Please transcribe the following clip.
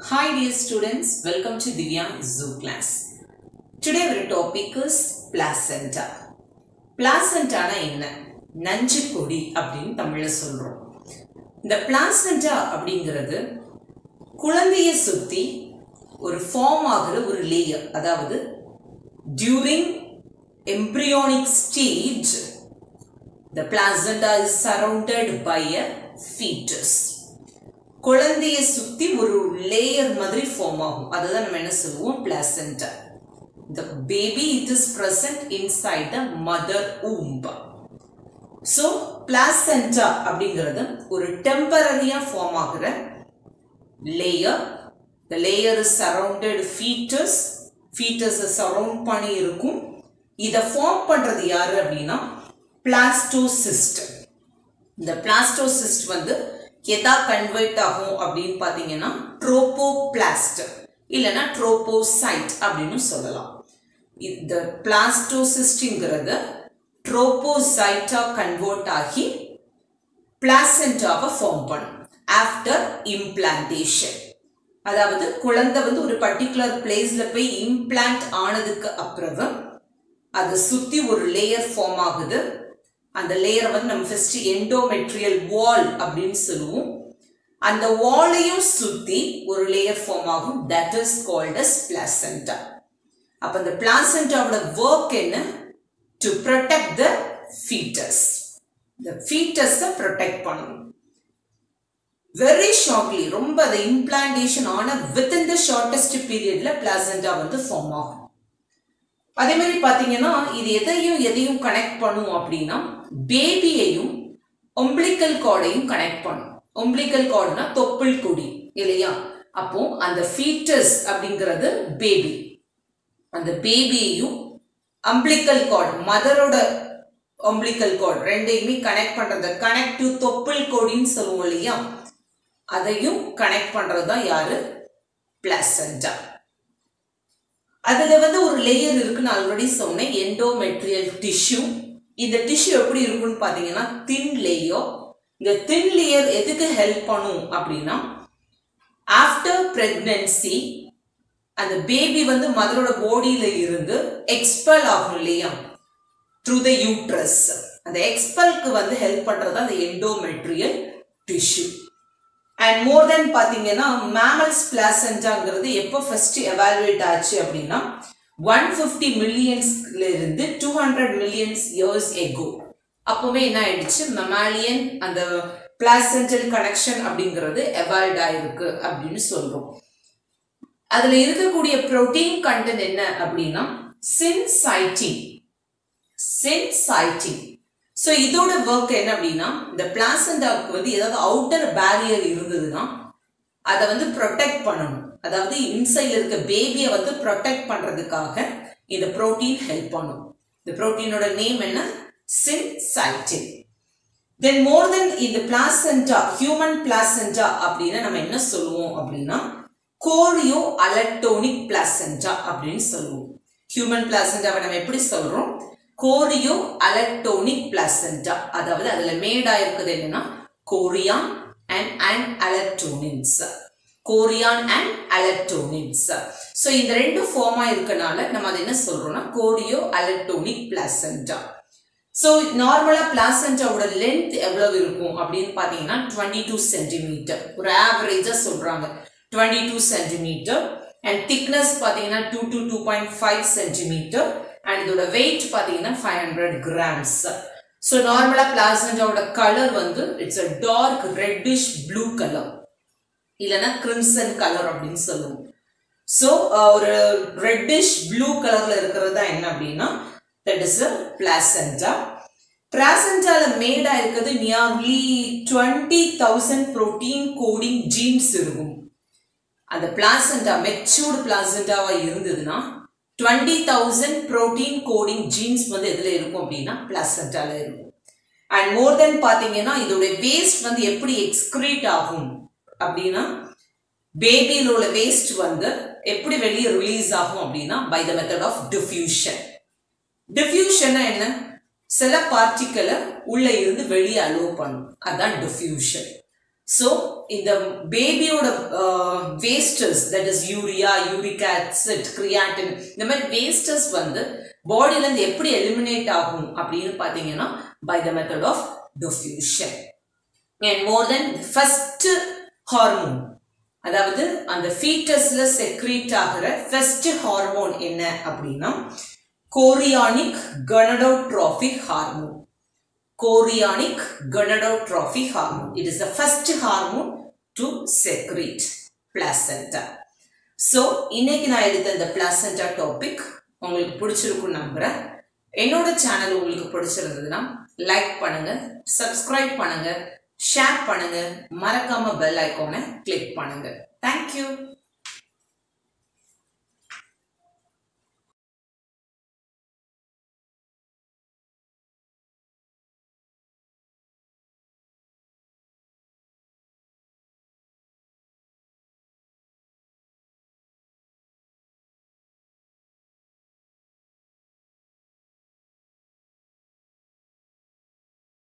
Hi dear students, welcome to Divya Zoo class. Today our topic is placenta. placenta என்ன நஞ்சு கொடி அப்படின்னு தமிழ்ல சொல்றோம் இந்த placenta அப்படிங்கிறது குழந்தையை சுத்தி ஒரு ஃபார்ம் ஆகிற ஒரு லேயர் அதாவது during embryonic stage the placenta is surrounded by a fetus குழந்தைய சுத்தி ஒரு லேயர் மாதிரி ஃபார்ம் ஆகும் அதுதான் நம்ம என்ன சொல்லுவோம் placenta the baby it is present inside the mother womb so placenta அப்படிங்கிறது ஒரு டெம்பரரியா ஃபார்ம் ஆகிற layer the layer is surrounded fetus fetus surround பண்ணி இருக்கும் இதை ஃபார்ம் பண்றது யாரு அப்படின்னா பிளாஸ்டோசிஸ்ட் இந்த பிளாஸ்டோசிஸ்ட் வந்து எதா கன்வெர்ட் ஆகும் அப்படின்னு பார்த்தீங்கன்னா ட்ரோபோபிளாஸ்ட் இல்லைன்னா ட்ரோபோசைட் அப்படின்னு சொல்லலாம் இந்த பிளாஸ்டோசிஸ்ட்ங்கிறது ட்ரோபோசைட்டா கன்வெர்ட் ஆகி பிளாசென்டாவை ஃபார்ம் பண்ணும் ஆஃப்டர் இம்ப்ளான்டேஷன் அதாவது குழந்தை வந்து ஒரு பர்டிகுலர் பிளேஸ்ல போய் இம்ப்ளான்ட் ஆனதுக்கு அப்புறம் அதை சுத்தி ஒரு லேயர் ஃபார்ம் ஆகுது அந்த லேயர் வந்து நம்ம ஃபர்ஸ்ட் எண்டோமெட்ரியல் வால் அப்படின்னு சொல்லுவோம் அந்த வாலையும் சுத்தி ஒரு லேயர் ஃபார்ம் ஆகும் that is called as placenta அப்ப இந்த பிளாசண்டாவோட ஒர்க் என்ன டு ப்ரொடெக்ட் த ஃபீட்டஸ் இந்த ஃபீட்டஸை ப்ரொடெக்ட் பண்ணணும் வெரி ஷார்ட்லி ரொம்ப அந்த இம்ப்ளான்டேஷன் ஆன வித்தின் த ஷார்டஸ்ட் பீரியட்ல பிளாசண்டா வந்து ஃபார்ம் ஆகும் அதே மாதிரி பாத்தீங்கன்னா இது எதையும் எதையும் கனெக்ட் பண்ணும் அப்படின்னா பேபியையும் ஒம்பிளிக்கல் கார்டையும் கனெக்ட் பண்ணும் ஒம்பிளிக்கல் கார்டுனா தொப்புள் கொடி இல்லையா அப்போ அந்த ஃபீட்டஸ் அப்படிங்கிறது பேபி அந்த பேபியையும் அம்பிளிக்கல் கார்டு மதரோட ஒம்பிளிக்கல் கார்டு ரெண்டையுமே கனெக்ட் பண்றது கனெக்ட் டு தொப்புள் கொடின்னு சொல்லுவோம் இல்லையா அதையும் கனெக்ட் பண்றது தான் யாரு பிளாசண்டா அதுல வந்து ஒரு லேயர் இருக்குன்னு ஆல்ரெடி சொன்னேன் எண்டோமெட்ரியல் டிஷ்யூ இந்த டிஷ்யூ எப்படி இருக்குன்னு பாத்தீங்கன்னா தின் லேயர் இந்த தின் லேயர் எதுக்கு ஹெல்ப் பண்ணும் அப்படின்னா ஆஃப்டர் பிரெக்னன்சி அந்த பேபி வந்து மதரோட பாடியில இருந்து எக்ஸ்பெல் ஆகும் இல்லையா த்ரூ த யூட்ரஸ் அந்த எக்ஸ்பெல்க்கு வந்து ஹெல்ப் பண்றது அந்த endometrial tissue and more then பார்த்தீங்கன்னா மேமல்ஸ் பிளாசண்டாங்கிறது எப்போ ஃபர்ஸ்ட் எவாலுவேட் ஆச்சு அப்படின்னா ஒன் ஃபிஃப்டி மில்லியன்ஸ்ல இருந்து two hundred millions years ago அப்போவே என்ன ஆயிடுச்சு மெமாலியன் அந்த பிளாசென்டல் கனெக்ஷன் அப்படிங்கிறது எவால்வ் ஆயிருக்கு அப்படின்னு சொல்றோம் அதுல இருக்கக்கூடிய புரோட்டீன் கண்டென்ட் என்ன அப்படின்னா சின்சைட்டின் சின்சைட்டின் ஸோ இதோட ஒர்க் என்ன அப்படின்னா இந்த பிளாசண்டாவுக்கு வந்து ஏதாவது அவுட்டர் பேரியர் இருந்ததுன்னா அதை வந்து ப்ரொடெக்ட் பண்ணணும் அதாவது இன்சைட்ல இருக்க பேபியை வந்து ப்ரொடெக்ட் பண்றதுக்காக இந்த புரோட்டீன் ஹெல்ப் பண்ணும் இந்த புரோட்டீனோட நேம் என்ன சின்சைட்டின் தென் மோர் தென் இந்த பிளாசண்டா ஹியூமன் பிளாசண்டா அப்படின்னு நம்ம என்ன சொல்லுவோம் அப்படின்னா கோரியோ அலக்டோனிக் பிளாசண்டா அப்படின்னு சொல்லுவோம் ஹியூமன் பிளாசண்டாவை நம்ம எப்படி சொல்றோம் கோரியோ அலக்டோனிக் பிளாசண்டா அதாவது அதுல மேடா இருக்குது என்னன்னா chorion and and allantois chorion and allantois so இந்த ரெண்டு ஃபார்மா இருக்கனால நம்ம அதை என்ன சொல்றோம்னா கோரியோ அலக்டோனிக் பிளாசண்டா ஸோ நார்மலா பிளாசண்டாவோட லென்த் எவ்வளவு இருக்கும் அப்படின்னு பார்த்தீங்கன்னா டுவெண்ட்டி டூ சென்டிமீட்டர் ஒரு ஆவரேஜா சொல்றாங்க twenty two centimetre and thickness பார்த்தீங்கன்னா two to two point five centimetre and இதோட வெயிட் பார்த்தீங்கன்னா ஃபைவ் ஹண்ட்ரட் கிராம்ஸ் ஸோ நார்மலாக பிளாசண்டாவோட கலர் வந்து it's a dark reddish blue colour இல்லைன்னா கிரிம்சன் கலர் அப்படின்னு சொல்லுவோம் ஸோ ஒரு ரெட்டிஷ் ப்ளூ கலர்ல இருக்கிறது தான் என்ன அப்படின்னா தட் இஸ் அ பிளாசண்டா பிளாசண்டால மேடா இருக்கிறது nearly twenty thousand protein coding genes இருக்கும் அந்த பிளாசண்டா மெச்சூர்டு பிளாசண்டாவா இருந்ததுன்னா twenty thousand protein coding genes வந்து எதில் இருக்கும் அப்படின்னா பிளாசண்டால இருக்கும் அண்ட் மோர் தென் பார்த்தீங்கன்னா இதோட வேஸ்ட் வந்து எப்படி எக்ஸ்கிரீட் ஆகும் அப்படின்னா பேபியில் உள்ள வேஸ்ட் வந்து எப்படி வெளியே ரிலீஸ் ஆகும் அப்படின்னா by the method of diffusion diffusion என்ன சில பார்ட்டிக்கலை உள்ள இருந்து வெளியே அலோவ் பண்ணும் அதான் டிஃப்யூஷன் ஸோ இந்த பேபியோட wastes that is urea uric acid creatinine இந்த மாதிரி வேஸ்டர்ஸ் வந்து பாடியில இருந்து எப்படி எலிமினேட் ஆகும் அப்படின்னு பார்த்தீங்கன்னா by the method of diffusion and more then first hormone அதாவது அந்த ஃபீட்டஸ்ல செக்ரீட் ஆகிற ஃபர்ஸ்ட் ஹார்மோன் என்ன அப்படின்னா chorionic gonadotropic hormone chorionic gonadotropic hormone it is the first hormone to secrete placenta so இன்னைக்கு நான் எடுத்த இந்த பிளாசென்டா டாபிக் உங்களுக்கு பிடிச்சிருக்கும் நம்புறேன் என்னோட சேனல் உங்களுக்கு பிடிச்சிருந்ததுன்னா லைக் பண்ணுங்க சப்ஸ்கிரைப் பண்ணுங்க ஷேர் பண்ணுங்க மறக்காம பெல் ஐக்கானை கிளிக் பண்ணுங்க தேங்க்யூ